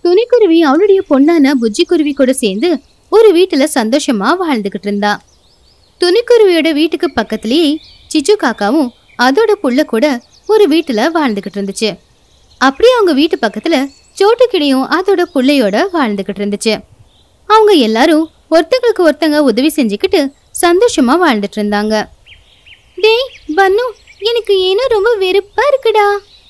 துணிக்குருவி அவளுடைய பொண்ணான புஜ்ஜி குருவி கூட சேர்ந்து ஒரு வீட்டுல சந்தோஷமா வாழ்ந்துகிட்டு இருந்தா துணிக்குருவியோட வீட்டுக்கு பக்கத்துலயே சிச்சு காக்காவும் அதோட புள்ள கூட ஒரு வீட்டுல வாழ்ந்துகிட்டு இருந்துச்சு அப்படியே அவங்க வீட்டு பக்கத்துல சோட்டுக்கிளியும் அதோட புள்ளையோட வாழ்ந்துகிட்டு இருந்துச்சு அவங்க எல்லாரும் ஒருத்தங்களுக்கு ஒருத்தங்க உதவி செஞ்சுக்கிட்டு சந்தோஷமா வாழ்ந்துட்டு இருந்தாங்க டேய் பன்னு எனக்கு ஏனோ ரொம்ப வெறுப்பா இருக்குடா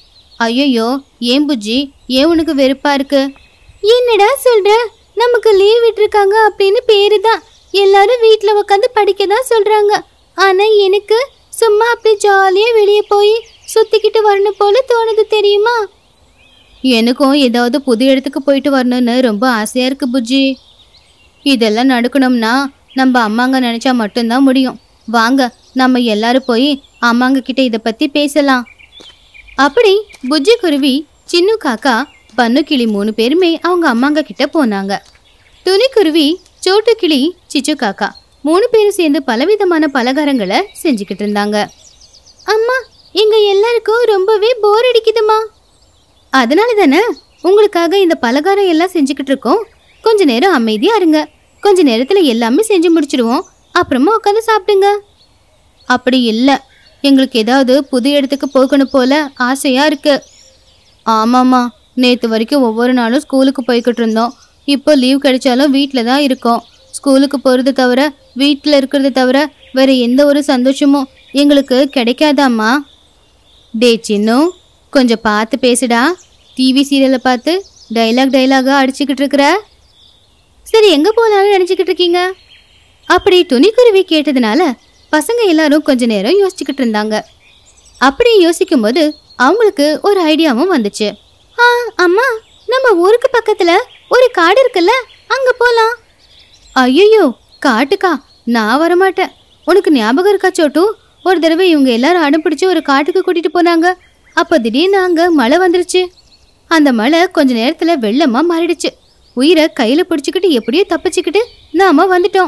ஐயோ ஏன் புஜ்ஜி ஏன் உனக்கு வெறுப்பா இருக்கு என்னடா சொல்ற நமக்கு லீவ் விட்டுருக்காங்க அப்படின்னு பேரு தான் எல்லாரும் வீட்டில் உட்காந்து படிக்க தான் சொல்றாங்க ஆனா எனக்கு சும்மா அப்படி ஜாலியா வெளியே போய் சுத்திக்கிட்டு வரணும் போல தோணுது தெரியுமா எனக்கும் ஏதாவது புது இடத்துக்கு போயிட்டு வரணும்னு ரொம்ப ஆசையா இருக்கு புஜ்ஜி இதெல்லாம் நடக்கணும்னா நம்ம அம்மாங்க நினைச்சா மட்டும்தான் முடியும் வாங்க நம்ம எல்லாரும் போய் அம்மாங்க கிட்ட இதை பத்தி பேசலாம் அப்படி புஜ்ஜி குருவி சின்னு காக்கா பன்னு கிளி மூணு பேருமே அவங்க அம்மாங்க கிட்ட போனாங்க துணி குருவி சோட்டு கிளி சிச்சு காக்கா மூணு பேரும் சேர்ந்து பலவிதமான பலகாரங்களை செஞ்சுக்கிட்டு இருந்தாங்க அம்மா எங்க எல்லாருக்கும் ரொம்பவே போர் அடிக்குதுமா அதனால தானே உங்களுக்காக இந்த பலகாரம் எல்லாம் செஞ்சுக்கிட்டு இருக்கோம் கொஞ்ச நேரம் அமைதியா இருங்க கொஞ்ச நேரத்துல எல்லாமே செஞ்சு முடிச்சிடுவோம் அப்புறமா உட்காந்து சாப்பிடுங்க அப்படி இல்லை எங்களுக்கு ஏதாவது புது இடத்துக்கு போகணும் போல ஆசையா இருக்கு ஆமாம்மா நேற்று வரைக்கும் ஒவ்வொரு நாளும் ஸ்கூலுக்கு போய்கிட்டு இருந்தோம் இப்போ லீவ் கிடைச்சாலும் வீட்டில் தான் இருக்கோம் ஸ்கூலுக்கு போகிறது தவிர வீட்டில் இருக்கிறது தவிர வேற எந்த ஒரு சந்தோஷமும் எங்களுக்கு கிடைக்காதாம்மா டே சின்னு கொஞ்சம் பார்த்து பேசுடா டிவி சீரியலை பார்த்து டைலாக் டைலாகா அடிச்சுக்கிட்டு இருக்கிற சரி எங்கே போகலான்னு நினச்சிக்கிட்டு இருக்கீங்க அப்படி துணிக்குருவி கேட்டதுனால பசங்க எல்லாரும் கொஞ்ச நேரம் யோசிச்சுக்கிட்டு இருந்தாங்க அப்படி யோசிக்கும்போது அவங்களுக்கு ஒரு ஐடியாவும் வந்துச்சு ஆ அம்மா நம்ம ஊருக்கு பக்கத்துல ஒரு காடு இருக்குல்ல அங்க போலாம் ஐயோ காட்டுக்கா நான் வரமாட்டேன் உனக்கு ஞாபகம் இருக்கா சோட்டு ஒரு தடவை இவங்க எல்லாரும் அடம் பிடிச்சு ஒரு காட்டுக்கு கூட்டிட்டு போனாங்க அப்போ திடீர்னு அங்க மழை வந்துருச்சு அந்த மழை கொஞ்ச நேரத்துல வெள்ளமா மாறிடுச்சு உயிரை கையில பிடிச்சுக்கிட்டு எப்படியோ தப்பிச்சுக்கிட்டு நாம வந்துட்டோம்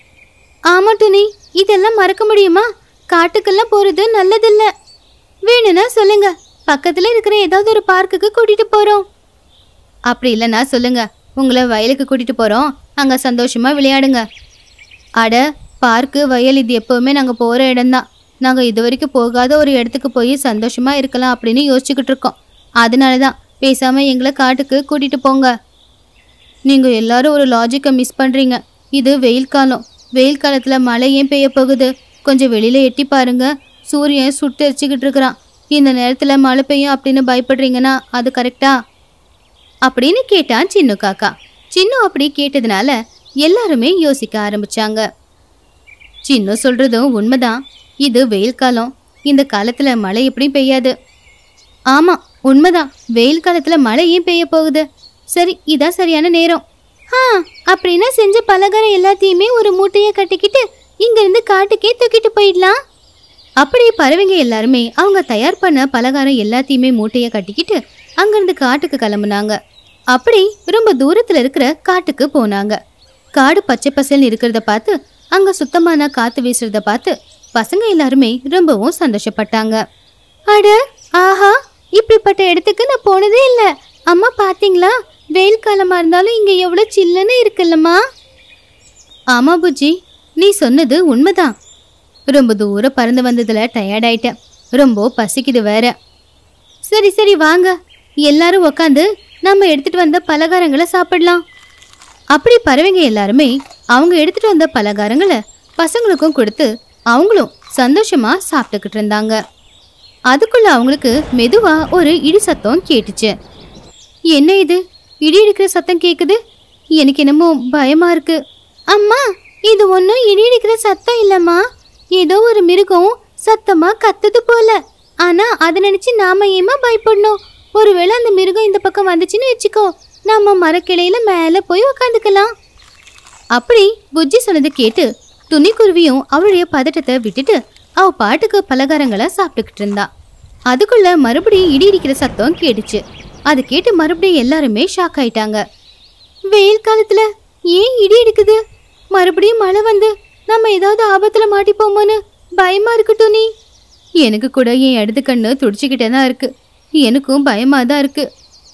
ஆமா துணி இதெல்லாம் மறக்க முடியுமா காட்டுக்கெல்லாம் போறது நல்லதில்ல வேணும்னா சொல்லுங்க பக்கத்துல இருக்கிற ஏதாவது ஒரு பார்க்குக்கு கூட்டிட்டு போறோம் அப்படி இல்லைன்னா சொல்லுங்க உங்களை வயலுக்கு கூட்டிட்டு போறோம் அங்க சந்தோஷமா விளையாடுங்க அட பார்க்கு வயல் இது எப்பவுமே நாங்க போற இடம்தான் நாங்க இது வரைக்கும் போகாத ஒரு இடத்துக்கு போய் சந்தோஷமா இருக்கலாம் அப்படின்னு யோசிச்சுக்கிட்டு இருக்கோம் அதனால தான் பேசாம எங்களை காட்டுக்கு கூட்டிட்டு போங்க நீங்க எல்லாரும் ஒரு லாஜிக்கை மிஸ் பண்றீங்க இது வெயில் காலம் வெயில் காலத்துல மழை ஏன் பெய்ய போகுது கொஞ்சம் வெளியில எட்டி பாருங்க சூரியன் சுட்டு எரிச்சுக்கிட்டு இருக்கிறான் இந்த நேரத்துல மழை பெய்யும் அப்படின்னு பயப்படுறீங்கன்னா அது கரெக்டா அப்படின்னு கேட்டான் சின்னு காக்கா சின்னு அப்படி கேட்டதுனால எல்லாருமே யோசிக்க ஆரம்பிச்சாங்க சின்னு சொல்றதும் உண்மைதான் இது வெயில் காலம் இந்த காலத்துல மழை எப்படியும் பெய்யாது ஆமா உண்மைதான் வெயில் காலத்துல மழை ஏன் பெய்ய போகுது சரி இதான் சரியான நேரம் ஆ அப்படின்னா செஞ்ச பலகாரம் எல்லாத்தையுமே ஒரு மூட்டையை கட்டிக்கிட்டு இங்கிருந்து காட்டுக்கே தூக்கிட்டு போயிடலாம் அப்படி பறவைங்க எல்லாருமே அவங்க தயார் பண்ண பலகாரம் எல்லாத்தையுமே மூட்டையை கட்டிக்கிட்டு அங்கிருந்து காட்டுக்கு கிளம்புனாங்க அப்படி ரொம்ப தூரத்துல இருக்கிற காட்டுக்கு போனாங்க காடு பச்சை பசேல்னு இருக்கிறத பார்த்து அங்க சுத்தமான காத்து வீசுறத பார்த்து பசங்க எல்லாருமே ரொம்பவும் சந்தோஷப்பட்டாங்க அட ஆஹா இப்படிப்பட்ட இடத்துக்கு நான் போனதே இல்ல அம்மா பாத்தீங்களா வெயில் காலமா இருந்தாலும் இங்க எவ்வளவு சில்லுன்னு இருக்குல்லம்மா ஆமா புஜ்ஜி நீ சொன்னது உண்மைதான் ரொம்ப தூரம் பறந்து வந்ததுல டயர்ட் ஆயிட்டேன் ரொம்ப பசிக்குது வேற சரி சரி வாங்க எல்லாரும் உக்காந்து நம்ம எடுத்துட்டு வந்த பலகாரங்களை சாப்பிடலாம் அப்படி பறவைங்க எல்லாருமே அவங்க எடுத்துட்டு வந்த பலகாரங்களை பசங்களுக்கும் கொடுத்து அவங்களும் சந்தோஷமா சாப்பிட்டுக்கிட்டு இருந்தாங்க அதுக்குள்ள அவங்களுக்கு மெதுவா ஒரு இடி சத்தம் கேட்டுச்சு என்ன இது இடி இடிக்கிற சத்தம் கேக்குது எனக்கு என்னமோ பயமா இருக்கு அம்மா இது ஒன்றும் இடி இடிக்கிற சத்தம் இல்லம்மா ஏதோ ஒரு மிருகம் சத்தமா கத்துது போல ஆனா அதை நினைச்சு நாம ஏமா பயப்படணும் ஒருவேளை அந்த மிருகம் இந்த பக்கம் வந்துச்சுன்னு வச்சுக்கோ நம்ம மரக்கிளையில மேல போய் உக்காந்துக்கலாம் அப்படி புஜ்ஜி சொன்னதை கேட்டு துணிக்குருவியும் அவளுடைய பதட்டத்தை விட்டுட்டு அவ பாட்டுக்கு பலகாரங்களை சாப்பிட்டுக்கிட்டு இருந்தா அதுக்குள்ள மறுபடியும் இடி இடிக்கிற சத்தம் கேட்டுச்சு அது கேட்டு மறுபடியும் எல்லாருமே ஷாக் ஆயிட்டாங்க வெயில் காலத்துல ஏன் இடி இடிக்குது மறுபடியும் மழை வந்து நம்ம ஏதாவது ஆபத்துல மாட்டிப்போமோன்னு பயமா இருக்கட்டும் நீ எனக்கு கூட என் இடது கண்ணு துடிச்சுக்கிட்டே தான் இருக்கு எனக்கும் பயமா தான் இருக்கு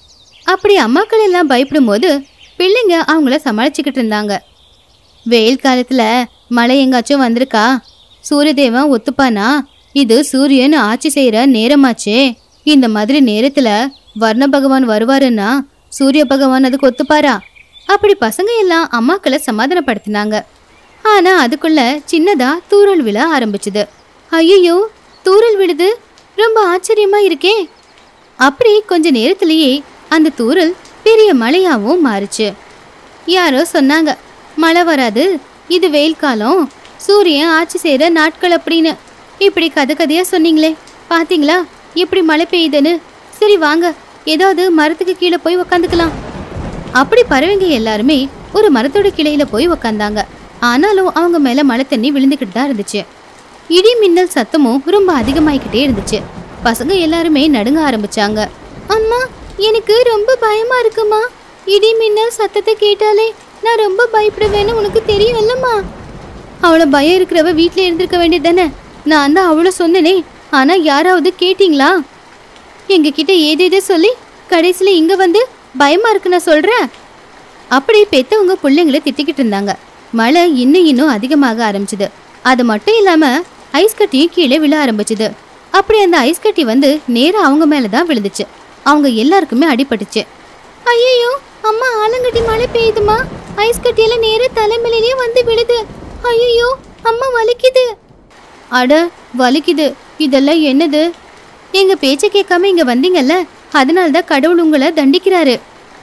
அப்படி அம்மாக்கள் எல்லாம் பயப்படும் போது பிள்ளைங்க அவங்கள சமாளிச்சுக்கிட்டு இருந்தாங்க வெயில் காலத்துல மழை எங்காச்சும் வந்திருக்கா சூரியதேவன் ஒத்துப்பானா இது சூரியன் ஆட்சி செய்யற நேரமாச்சே இந்த மாதிரி நேரத்துல வர்ண பகவான் வருவாருன்னா சூரிய பகவான் அதுக்கு ஒத்துப்பாரா அப்படி பசங்க எல்லாம் அம்மாக்களை சமாதானப்படுத்தினாங்க ஆனா அதுக்குள்ள சின்னதா தூறல் விழ ஆரம்பிச்சுது ஐயோ தூறல் விழுது ரொம்ப ஆச்சரியமா இருக்கே அப்படி கொஞ்ச நேரத்திலேயே அந்த தூறல் பெரிய மழையாவும் மாறுச்சு யாரோ சொன்னாங்க மழை வராது இது வெயில் காலம் சூரியன் ஆட்சி செய்கிற நாட்கள் அப்படின்னு இப்படி கதை கதையா சொன்னீங்களே பாத்தீங்களா எப்படி மழை பெய்யுதுன்னு சரி வாங்க ஏதாவது மரத்துக்கு கீழே போய் உக்காந்துக்கலாம் அப்படி பறவைங்க எல்லாருமே ஒரு மரத்தோட கிளையில போய் உக்காந்தாங்க ஆனாலும் அவங்க மேல மழை தண்ணி விழுந்துக்கிட்டு தான் இருந்துச்சு இடி மின்னல் சத்தமும் ரொம்ப அதிகமாயிக்கிட்டே இருந்துச்சு பசங்க எல்லாருமே நடுங்க ஆரம்பிச்சாங்க அம்மா எனக்கு ரொம்ப பயமா இருக்குமா இடி மின்னல் சத்தத்தை கேட்டாலே நான் ரொம்ப பயப்படுவேன்னு உனக்கு தெரியும்லம்மா அவளை பயம் இருக்கிறவ வீட்டில் இருந்திருக்க வேண்டியதானே நான் தான் அவளை சொன்னனே ஆனா யாராவது கேட்டிங்களா எங்ககிட்ட ஏதேதோ சொல்லி கடைசியில் இங்க வந்து பயமா இருக்கு நான் சொல்றேன் அப்படி பெத்தவங்க பிள்ளைங்கள திட்டிக்கிட்டு இருந்தாங்க மழை இன்னும் இன்னும் அதிகமாக ஆரம்பிச்சுது அது மட்டும் இல்லாம ஐஸ் கட்டியும் கீழே விழ ஆரம்பிச்சுது அப்படி அந்த ஐஸ் கட்டி வந்து நேரா அவங்க மேல தான் விழுந்துச்சு அவங்க எல்லாருக்குமே அடிபட்டுச்சு ஐயோ அம்மா ஆலங்கட்டி மழை பெய்யுதுமா ஐஸ் கட்டியெல்லாம் நேரா தலைமையிலேயே வந்து விழுது ஐயோ அம்மா வலிக்குது அட வலிக்குது இதெல்லாம் என்னது எங்க பேச்ச கேட்காம இங்க வந்தீங்கல்ல அதனால தான் கடவுள் உங்களை தண்டிக்கிறாரு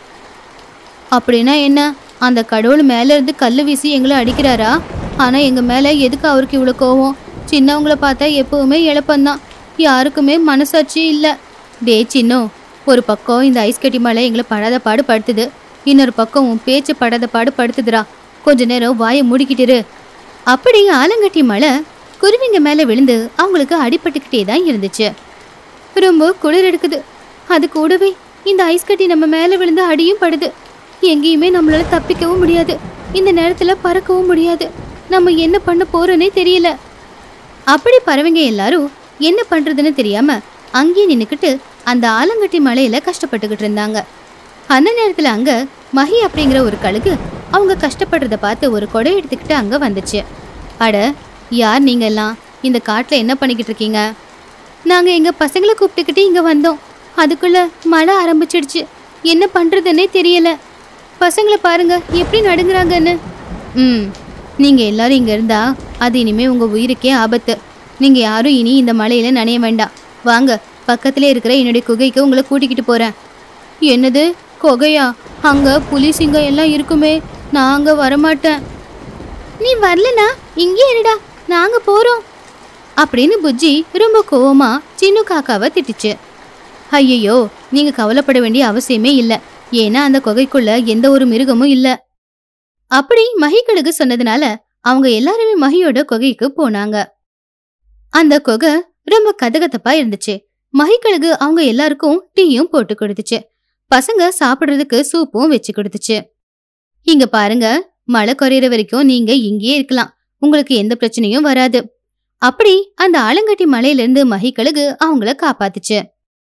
அப்படின்னா என்ன அந்த கடவுள் மேல இருந்து கல்லு வீசி எங்களை அடிக்கிறாரா ஆனா எங்க மேல எதுக்கு அவருக்கு இவ்வளவு கோவம் சின்னவங்கள பார்த்தா எப்பவுமே இழப்பந்தான் யாருக்குமே மனசாட்சி இல்ல டே சின்னோ ஒரு பக்கம் இந்த ஐஸ் கட்டி மலை எங்களை படாத பாடு படுத்துது இன்னொரு பக்கம் உன் பேச்சு படாத பாடு படுத்துதுடா கொஞ்ச நேரம் வாயை மூடிக்கிட்டு இரு. அப்படி ஆலங்கட்டி மலை குருவிங்க மேல விழுந்து அவங்களுக்கு அடிபட்டுக்கிட்டே தான் இருந்துச்சு ரொம்ப குளிர் எடுக்குது அது கூடவே இந்த ஐஸ் கட்டி நம்ம மேல விழுந்து அடியும் படுது எங்கேயுமே நம்மளால தப்பிக்கவும் முடியாது இந்த நேரத்துல பறக்கவும் முடியாது நம்ம என்ன பண்ண போறோன்னே தெரியல அப்படி பறவைங்க எல்லாரும் என்ன பண்றதுன்னு தெரியாம அங்கேயே நின்னுக்கிட்டு அந்த ஆலங்கட்டி மலையில கஷ்டப்பட்டுக்கிட்டு இருந்தாங்க அந்த நேரத்துல அங்க மஹி அப்படிங்கிற ஒரு கழுகு அவங்க கஷ்டப்படுறத பார்த்து ஒரு கொடை எடுத்துக்கிட்டு அங்க வந்துச்சு அட யார் நீங்க எல்லாம் இந்த காட்டுல என்ன பண்ணிக்கிட்டு இருக்கீங்க நாங்க எங்க பசங்களை கூப்பிட்டுக்கிட்டு இங்க வந்தோம் அதுக்குள்ள மழை ஆரம்பிச்சிடுச்சு என்ன பண்றதுன்னே தெரியல பசங்களை பாருங்க எப்படி நடுங்குறாங்கன்னு ம் நீங்க எல்லாரும் இங்க இருந்தா அது இனிமே உங்க உயிருக்கே ஆபத்து நீங்க யாரும் இனி இந்த மலையில நனைய வேண்டாம் வாங்க பக்கத்திலே இருக்கிற என்னுடைய குகைக்கு உங்களை கூட்டிக்கிட்டு போறேன் என்னது குகையா அங்க புலி சிங்கம் எல்லாம் இருக்குமே நான் அங்க வரமாட்டேன் நீ வரலனா இங்கே இருடா நாங்க போறோம் அப்படின்னு புஜ்ஜி ரொம்ப கோவமா சின்ன காக்காவை திட்டுச்சு ஐயையோ நீங்க கவலைப்பட வேண்டிய அவசியமே இல்ல ஏன்னா அந்த குகைக்குள்ள எந்த ஒரு மிருகமும் இல்ல அப்படி மகிக்கழுகு சொன்னதுனால அவங்க எல்லாருமே மகியோட குகைக்கு போனாங்க அந்த குகை ரொம்ப கதகதப்பா இருந்துச்சு மகிக்கழுகு அவங்க எல்லாருக்கும் டீயும் போட்டு கொடுத்துச்சு பசங்க சாப்பிடுறதுக்கு சூப்பும் வச்சு கொடுத்துச்சு இங்க பாருங்க மழை குறையிற வரைக்கும் நீங்க இங்கேயே இருக்கலாம் உங்களுக்கு எந்த பிரச்சனையும் வராது அப்படி அந்த ஆலங்கட்டி மலையிலிருந்து மகிக்கழுகு அவங்கள காப்பாத்துச்சு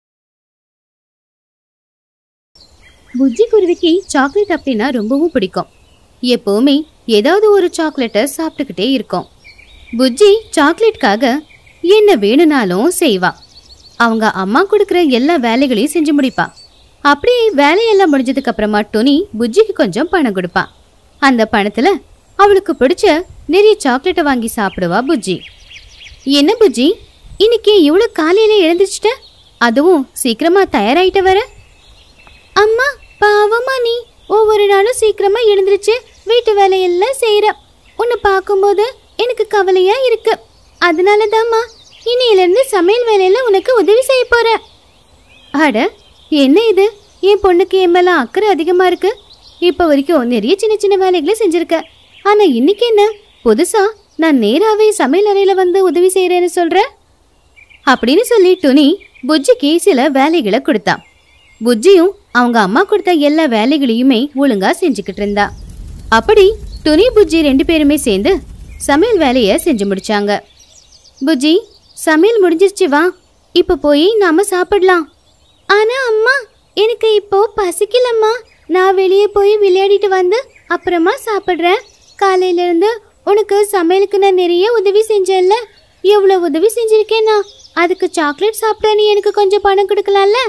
புஜ்ஜி குருவிக்கு சாக்லேட் அப்படின்னா ரொம்பவும் பிடிக்கும் எப்பவுமே ஏதாவது ஒரு சாக்லேட்டை சாப்பிட்டுக்கிட்டே இருக்கும் புஜ்ஜி சாக்லேட்காக என்ன வேணும்னாலும் செய்வா அவங்க அம்மா கொடுக்குற எல்லா வேலைகளையும் செஞ்சு முடிப்பா அப்படியே வேலையெல்லாம் முடிஞ்சதுக்கு அப்புறமா டொனி புஜ்ஜிக்கு கொஞ்சம் பணம் கொடுப்பா அந்த பணத்துல அவளுக்கு பிடிச்ச நிறைய சாக்லேட்டை வாங்கி சாப்பிடுவா புஜ்ஜி என்ன புஜ்ஜி இன்னைக்கு இவ்வளோ காலையில எழுந்திரிச்சிட்ட அதுவும் சீக்கிரமா தயாராயிட்ட வர அம்மா பாவமா நீ ஒவ்வொரு நாளும் சீக்கிரமா எழுந்திருச்சு வீட்டு வேலையெல்லாம் செய்யற உன்னை பார்க்கும்போது எனக்கு கவலையா இருக்கு அதனால தாம்மா இன்னையிலிருந்து சமையல் வேலையில உனக்கு உதவி செய்ய போறேன் அட என்ன இது என் பொண்ணுக்கு என் மேல அக்கறை அதிகமா இருக்கு இப்ப வரைக்கும் நிறைய சின்ன சின்ன வேலைகளை செஞ்சிருக்க ஆனா இன்னைக்கு என்ன புதுசா நான் நேராவே சமையல் அறையில வந்து உதவி செய்யறேன்னு சொல்ற அப்படின்னு சொல்லி துணி புஜ்ஜிக்கு சில வேலைகளை கொடுத்தா புஜ்ஜியும் அவங்க அம்மா கொடுத்த எல்லா வேலைகளையுமே ஒழுங்கா செஞ்சுக்கிட்டு இருந்தா அப்படி துணி புஜ்ஜி ரெண்டு பேருமே சேர்ந்து சமையல் வேலையை செஞ்சு முடிச்சாங்க புஜ்ஜி சமையல் முடிஞ்சிருச்சு வா இப்ப போய் நாம சாப்பிடலாம் ஆனா அம்மா எனக்கு இப்போ பசிக்கலம்மா நான் வெளியே போய் விளையாடிட்டு வந்து அப்புறமா சாப்பிட்றேன் காலையில இருந்து உனக்கு சமையலுக்கு நான் நிறைய உதவி செஞ்சேன்ல எவ்வளோ உதவி செஞ்சிருக்கேனா அதுக்கு சாக்லேட் சாப்பிட நீ எனக்கு கொஞ்சம் பணம் கொடுக்கலாம்ல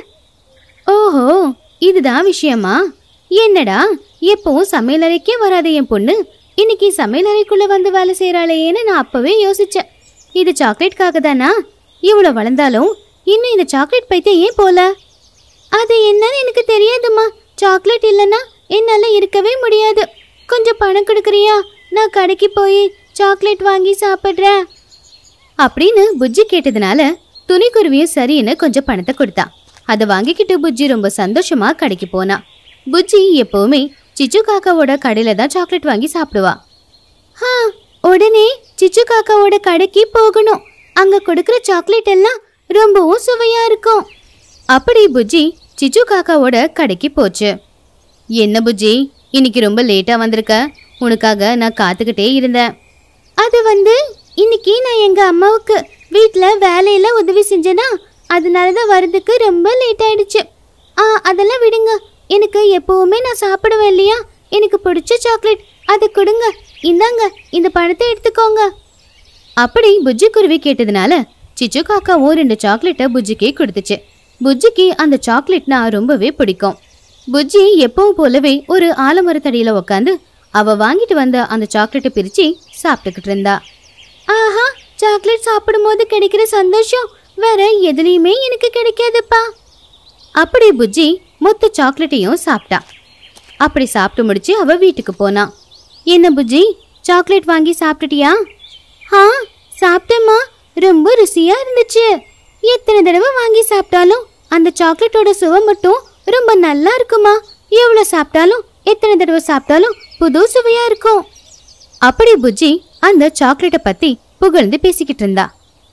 ஓஹோ இதுதான் விஷயமா என்னடா எப்பவும் சமையலறைக்கே வராத என் பொண்ணு இன்னைக்கு சமையலறைக்குள்ள வந்து வேலை செய்யறாளேன்னு நான் அப்பவே யோசிச்சேன் இது சாக்லேட்காக தானா இவ்வளோ வளர்ந்தாலும் இன்னும் இந்த சாக்லேட் பைத்தியம் ஏன் போல அது என்னன்னு எனக்கு தெரியாதும்மா சாக்லேட் இல்லைன்னா என்னால இருக்கவே முடியாது கொஞ்சம் பணம் கொடுக்குறியா நான் கடைக்கு போய் சாக்லேட் வாங்கி சாப்பிட்றேன் அப்படின்னு புஜ்ஜி கேட்டதுனால துணிக்குருவியும் சரின்னு கொஞ்சம் பணத்தை கொடுத்தா அதை வாங்கிக்கிட்டு புஜ்ஜி ரொம்ப சந்தோஷமா கடைக்கு போனா புஜ்ஜி எப்பவுமே சிச்சு காக்காவோட கடையில தான் சாக்லேட் வாங்கி சாப்பிடுவா ஹா உடனே சிச்சு காக்காவோட கடைக்கு போகணும் அங்க கொடுக்குற சாக்லேட் எல்லாம் ரொம்பவும் சுவையா இருக்கும் அப்படி புஜ்ஜி சிச்சு காக்காவோட கடைக்கு போச்சு என்ன புஜ்ஜி இன்னைக்கு ரொம்ப லேட்டா வந்திருக்க உனக்காக நான் காத்துக்கிட்டே இருந்தேன் அது வந்து இன்னைக்கு நான் எங்க அம்மாவுக்கு வீட்டில் வேலையில உதவி செஞ்சேனா அதனால தான் வரதுக்கு ரொம்ப லேட் ஆயிடுச்சு ஆ அதெல்லாம் விடுங்க எனக்கு எப்பவுமே நான் சாப்பிடுவேன் இல்லையா எனக்கு பிடிச்ச சாக்லேட் அதை கொடுங்க இந்தாங்க இந்த பணத்தை எடுத்துக்கோங்க அப்படி புஜ்ஜி குருவி கேட்டதுனால சிச்சு காக்காவும் ரெண்டு சாக்லேட்டை புஜ்ஜிக்கு கொடுத்துச்சு புஜ்ஜிக்கு அந்த சாக்லேட்னா ரொம்பவே பிடிக்கும் புஜ்ஜி எப்பவும் போலவே ஒரு ஆலமரத்தடியில உட்காந்து அவ வாங்கிட்டு வந்த அந்த சாக்லேட்டை பிரிச்சு சாப்பிட்டுக்கிட்டு இருந்தா ஆஹா சாக்லேட் சாப்பிடும்போது கிடைக்கிற சந்தோஷம் வேற எதுலயுமே எனக்கு கிடைக்காதுப்பா அப்படி புஜ்ஜி மொத்த சாக்லேட்டையும் சாப்பிட்டா அப்படி சாப்பிட்டு முடிச்சு அவ வீட்டுக்கு போனா என்ன புஜ்ஜி சாக்லேட் வாங்கி சாப்பிட்டுட்டியா ஆ சாப்பிட்டேம்மா ரொம்ப ருசியா இருந்துச்சு எத்தனை தடவை வாங்கி சாப்பிட்டாலும் அந்த சாக்லேட்டோட சுவை மட்டும் ரொம்ப நல்லா இருக்குமா எவ்வளோ சாப்பிட்டாலும் எத்தனை தடவை சாப்பிட்டாலும் புது சுவையா இருக்கும் அப்படி புஜ்ஜி அந்த சாக்லேட்டை பத்தி புகழ்ந்து பேசிக்கிட்டு இருந்தா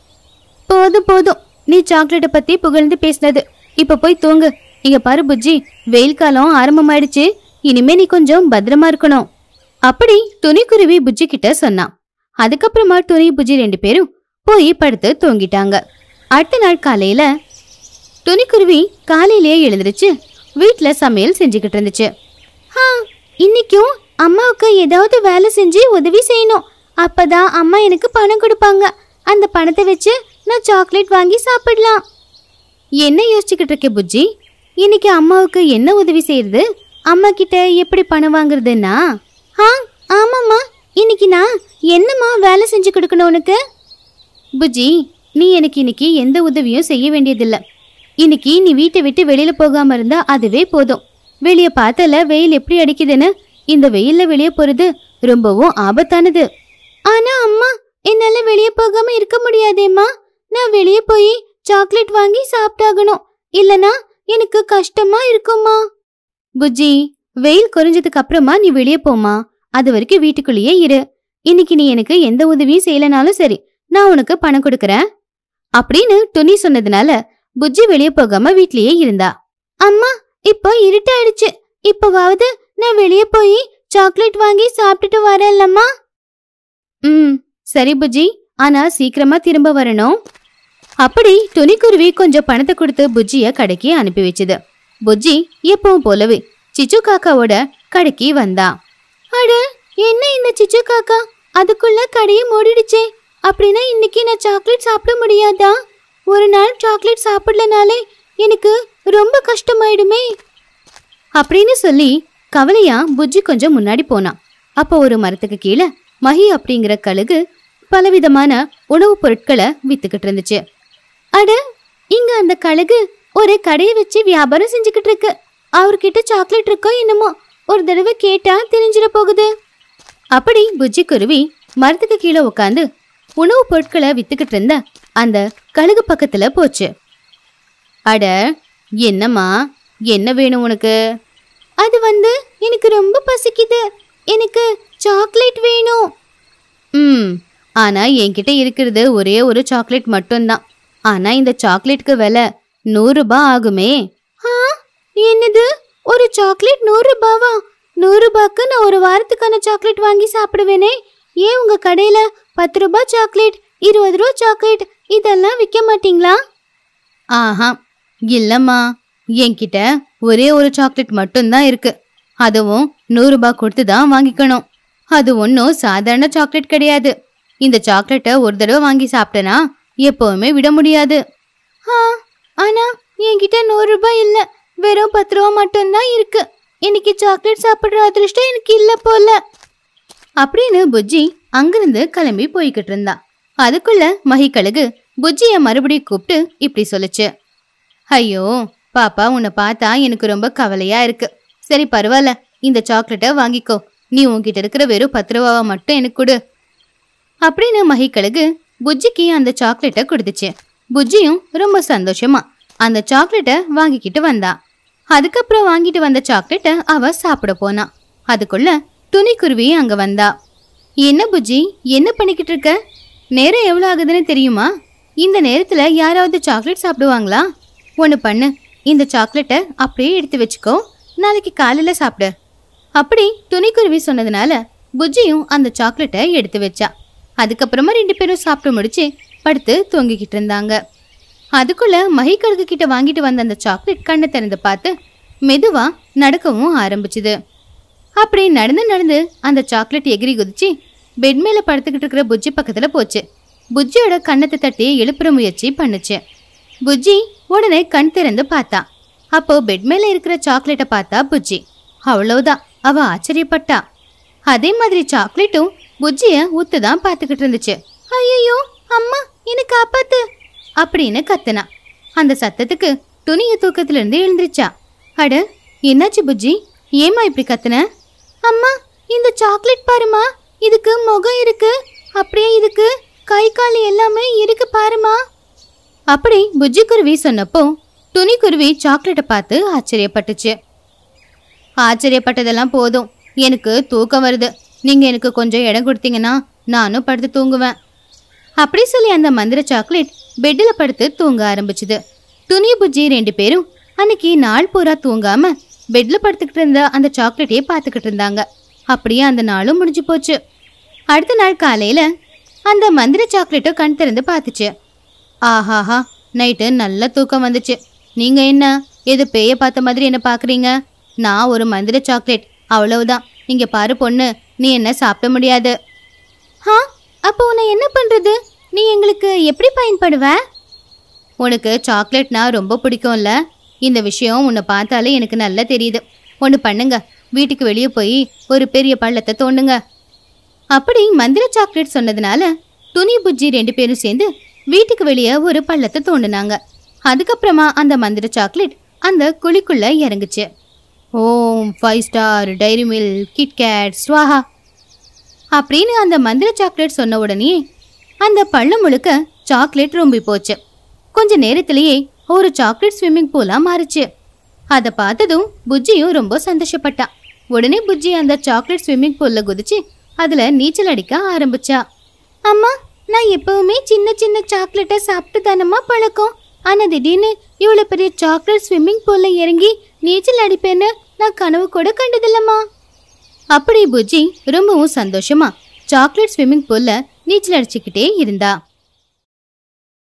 போதும் போதும் நீ சாக்லேட்டை பத்தி புகழ்ந்து பேசினது இப்ப போய் தூங்கு இங்க பாரு புஜ்ஜி வெயில் காலம் ஆரம்பமாயிடுச்சு இனிமே நீ கொஞ்சம் பத்திரமா இருக்கணும் அப்படி துணிக்குருவி புஜ்ஜி கிட்ட சொன்னான் அதுக்கப்புறமா துணி புஜ்ஜி ரெண்டு பேரும் போய் படுத்து தூங்கிட்டாங்க அடுத்த நாள் காலையில துணிக்குருவி காலையிலேயே எழுந்திருச்சு வீட்ல சமையல் செஞ்சுக்கிட்டு இருந்துச்சு ஆ இன்னைக்கும் அம்மாவுக்கு ஏதாவது வேலை செஞ்சு உதவி செய்யணும் அப்பதான் அம்மா எனக்கு பணம் கொடுப்பாங்க அந்த பணத்தை வச்சு நான் சாக்லேட் வாங்கி சாப்பிடலாம் என்ன யோசிச்சுக்கிட்டு இருக்க புஜ்ஜி இன்னைக்கு அம்மாவுக்கு என்ன உதவி செய்யறது அம்மா கிட்ட எப்படி பணம் வாங்குறதுன்னா ஆ ஆமாம்மா இன்னைக்கு நான் என்னம்மா வேலை செஞ்சு கொடுக்கணும் உனக்கு புஜ்ஜி நீ எனக்கு இன்னைக்கு எந்த உதவியும் செய்ய வேண்டியதில்லை இன்னைக்கு நீ வீட்டை விட்டு வெளியில போகாம இருந்தா அதுவே போதும் வெளிய பார்த்தல வெயில் எப்படி அடிக்குதுன்னு இந்த வெயில்ல வெளியே போறது ரொம்பவும் ஆபத்தானது ஆனா அம்மா என்னால வெளியே போகாம இருக்க முடியாதேம்மா நான் வெளியே போய் சாக்லேட் வாங்கி சாப்பிட்டாகணும் இல்லனா எனக்கு கஷ்டமா இருக்குமா புஜ்ஜி வெயில் குறைஞ்சதுக்கு அப்புறமா நீ வெளியே போமா அது வரைக்கும் வீட்டுக்குள்ளேயே இரு இன்னைக்கு நீ எனக்கு எந்த உதவியும் செய்யலனாலும் சரி நான் உனக்கு பணம் கொடுக்கறேன் அப்படின்னு துணி சொன்னதுனால புஜ்ஜி வெளியே போகாம வீட்லயே இருந்தா அம்மா இப்போ இருட்டாயிடுச்சு இப்போவாவது நான் வெளியே போய் சாக்லேட் வாங்கி சாப்பிட்டுட்டு வரேன்லம்மா ம் சரி புஜ்ஜி ஆனா சீக்கிரமா திரும்ப வரணும் அப்படி துணிக்குருவி கொஞ்சம் பணத்தை கொடுத்து புஜ்ஜிய கடைக்கு அனுப்பி வச்சுது புஜ்ஜி எப்பவும் போலவே சிச்சு காக்காவோட கடைக்கு வந்தா அட என்ன இந்த சிச்சு காக்கா அதுக்குள்ள கடையை மூடிடுச்சே அப்படின்னா இன்னைக்கு நான் சாக்லேட் சாப்பிட முடியாதா ஒரு நாள் சாக்லேட் சாப்பிடலனாலே எனக்கு ரொம்ப கஷ்டமாயிடுமே அப்படின்னு சொல்லி கவலையா புஜ்ஜி கொஞ்சம் முன்னாடி போனான் அப்போ ஒரு மரத்துக்கு கீழே மஹி அப்படிங்கிற கழுகு பலவிதமான உணவுப் பொருட்களை வித்துக்கிட்டு இருந்துச்சு அட இங்க அந்த கழுகு ஒரு கடையை வச்சு வியாபாரம் செஞ்சுக்கிட்டு இருக்கு அவர்கிட்ட சாக்லேட் இருக்கோ என்னமோ ஒரு தடவை கேட்டா தெரிஞ்சிட போகுது அப்படி புஜ்ஜி குருவி மரத்துக்கு கீழே உட்காந்து உணவுப் பொருட்களை வித்துக்கிட்டு இருந்த அந்த கழுகு பக்கத்துல போச்சு அட என்னம்மா என்ன வேணும் உனக்கு அது வந்து எனக்கு ரொம்ப பசிக்குது எனக்கு சாக்லேட் வேணும் ம் ஆனா என்கிட்ட இருக்கிறது ஒரே ஒரு சாக்லேட் மட்டும்தான் ஆனா இந்த சாக்லேட்டுக்கு விலை நூறு ரூபாய் ஆகுமே ஆ என்னது ஒரு சாக்லேட் நூறு ரூபாவா நூறு ரூபாய்க்கு நான் ஒரு வாரத்துக்கான சாக்லேட் வாங்கி சாப்பிடுவேனே ஏன் உங்க கடையில பத்து ரூபாய் சாக்லேட் இருபது ரூபா சாக்லேட் இதெல்லாம் விற்க மாட்டீங்களா ஆஹா இல்லம்மா என்கிட்ட ஒரே ஒரு சாக்லேட் மட்டும்தான் இருக்கு அதுவும் நூறு ரூபாய் கொடுத்து தான் வாங்கிக்கணும் அது ஒன்றும் சாதாரண சாக்லேட் கிடையாது இந்த சாக்லேட்டை ஒரு தடவை வாங்கி சாப்பிட்டேனா எப்பவுமே விட முடியாது ஆ ஆனா என்கிட்ட நூறு ரூபாய் இல்ல வெறும் பத்து ரூபா மட்டும்தான் இருக்கு இன்னைக்கு சாக்லேட் சாப்பிடுற அதிர்ஷ்டம் எனக்கு இல்ல போல அப்படின்னு புஜ்ஜி அங்கிருந்து கிளம்பி போய்கிட்டு இருந்தா அதுக்குள்ள மகிக்கழுகு புஜ்ஜிய மறுபடியும் கூப்பிட்டு இப்படி சொல்லுச்சு ஐயோ பாப்பா உன்னை பார்த்தா எனக்கு ரொம்ப கவலையா இருக்கு சரி பரவாயில்ல இந்த சாக்லேட்டை வாங்கிக்கோ நீ உன்கிட்ட இருக்கிற வெறும் பத்து ரூபாவை மட்டும் எனக்கு கொடு அப்படின்னு மகிக்கழுகு புஜ்ஜிக்கு அந்த சாக்லேட்டை கொடுத்துச்சு புஜ்ஜியும் ரொம்ப சந்தோஷமா அந்த சாக்லேட்டை வாங்கிக்கிட்டு வந்தா அதுக்கப்புறம் வாங்கிட்டு வந்த சாக்லேட்டை அவ சாப்பிட போனா அதுக்குள்ள துணிக்குருவி அங்க வந்தா என்ன புஜ்ஜி என்ன பண்ணிக்கிட்டு இருக்க நேரம் எவ்வளோ ஆகுதுன்னு தெரியுமா இந்த நேரத்துல யாராவது சாக்லேட் சாப்பிடுவாங்களா ஒன்று பண்ணு இந்த சாக்லேட்டை அப்படியே எடுத்து வச்சுக்கோ நாளைக்கு காலையில சாப்பிடு அப்படி துணிக்குருவி சொன்னதுனால புஜ்ஜியும் அந்த சாக்லேட்டை எடுத்து வச்சா அதுக்கப்புறமா ரெண்டு பேரும் சாப்பிட்டு முடிச்சு படுத்து தூங்கிக்கிட்டு இருந்தாங்க அதுக்குள்ள மகிக்கழுகு கிட்ட வாங்கிட்டு வந்த அந்த சாக்லேட் கண்ணை திறந்து பார்த்து மெதுவா நடக்கவும் ஆரம்பிச்சுது அப்படி நடந்து நடந்து அந்த சாக்லேட் எகிரி குதிச்சு பெட் மேல படுத்துக்கிட்டு இருக்கிற புஜ்ஜி பக்கத்துல போச்சு புஜ்ஜியோட கண்ணத்தை தட்டி எழுப்புற முயற்சி பண்ணுச்சு புஜ்ஜி உடனே கண் திறந்து பார்த்தா அப்போ பெட் மேல இருக்கிற சாக்லேட்டை பார்த்தா புஜ்ஜி அவ்வளவுதான் அவ ஆச்சரியப்பட்டா அதே மாதிரி சாக்லேட்டும் புஜ்ஜிய ஊத்து தான் பார்த்துக்கிட்டு இருந்துச்சு ஐயோ அம்மா என்ன காப்பாத்து அப்படின்னு கத்துனா அந்த சத்தத்துக்கு துணிய தூக்கத்துல இருந்து எழுந்திருச்சா அட என்னாச்சு புஜ்ஜி ஏமா இப்படி கத்துன அம்மா இந்த சாக்லேட் பாருமா இதுக்கு முகம் இருக்கு அப்படியே இதுக்கு கை கால் எல்லாமே இருக்கு பாருமா அப்படி புஜ்ஜி குருவி சொன்னப்போ துணி குருவி சாக்லேட்டை பார்த்து ஆச்சரியப்பட்டுச்சு ஆச்சரியப்பட்டதெல்லாம் போதும் எனக்கு தூக்கம் வருது நீங்க எனக்கு கொஞ்சம் இடம் கொடுத்தீங்கன்னா நானும் படுத்து தூங்குவேன் அப்படி சொல்லி அந்த மந்திர சாக்லேட் பெட்டில் படுத்து தூங்க ஆரம்பிச்சுது துணி புஜ்ஜி ரெண்டு பேரும் அன்னைக்கு நாள் பூரா தூங்காம பெட்ல படுத்துக்கிட்டு இருந்த அந்த சாக்லேட்டையே பார்த்துக்கிட்டு இருந்தாங்க அப்படியே அந்த நாளும் முடிஞ்சு போச்சு அடுத்த நாள் காலையில அந்த மந்திர சாக்லேட்டும் கண் திறந்து பார்த்துச்சு ஆஹாஹா நைட்டு நல்ல தூக்கம் வந்துச்சு நீங்க என்ன எது பேய பார்த்த மாதிரி என்ன பாக்குறீங்க நான் ஒரு மந்திர சாக்லேட் அவ்வளவுதான் இங்க பாரு பொண்ணு நீ என்ன சாப்பிட முடியாது ஆ அப்போ உன்னை என்ன பண்றது நீ எங்களுக்கு எப்படி பயன்படுவ உனக்கு சாக்லேட்னா ரொம்ப பிடிக்கும்ல இந்த விஷயம் உன்னை பார்த்தாலே எனக்கு நல்லா தெரியுது ஒன்று பண்ணுங்க வீட்டுக்கு வெளியே போய் ஒரு பெரிய பள்ளத்தை தோண்டுங்க அப்படி மந்திர சாக்லேட் சொன்னதுனால துணி புஜ்ஜி ரெண்டு பேரும் சேர்ந்து வீட்டுக்கு வெளியே ஒரு பள்ளத்தை தோண்டுனாங்க அதுக்கப்புறமா அந்த மந்திர சாக்லேட் அந்த குழிக்குள்ள இறங்குச்சு ஓம் Five Star Dairy Milk KitKat ஸ்வாஹா அப்படின்னு அந்த மந்திர சாக்லேட் சொன்ன உடனே அந்த பள்ளம் முழுக்க சாக்லேட் ரொம்பி போச்சு கொஞ்ச நேரத்திலேயே ஒரு சாக்லேட் ஸ்விம்மிங் பூலா மாறுச்சு அதை பார்த்ததும் புஜ்ஜியும் ரொம்ப சந்தோஷப்பட்டா உடனே புஜ்ஜி அந்த சாக்லேட் ஸ்விம்மிங் பூல்ல குதிச்சு அதுல நீச்சல் அடிக்க ஆரம்பிச்சா அம்மா நான் எப்பவுமே சின்ன சின்ன சாக்லேட்டை சாப்பிட்டு தானம்மா பழக்கம் ஆனா திடீர்னு இவ்வளவு பெரிய சாக்லேட் ஸ்விம்மிங் பூல்ல இறங்கி நீச்சல் அடிப்பேன்னு நான் கனவு கூட கண்டதில்லம்மா அப்படி புஜ்ஜி ரொம்பவும் சந்தோஷமா சாக்லேட் ஸ்விம்மிங் பூல்ல நீச்சல் அடிச்சுக்கிட்டே இருந்தா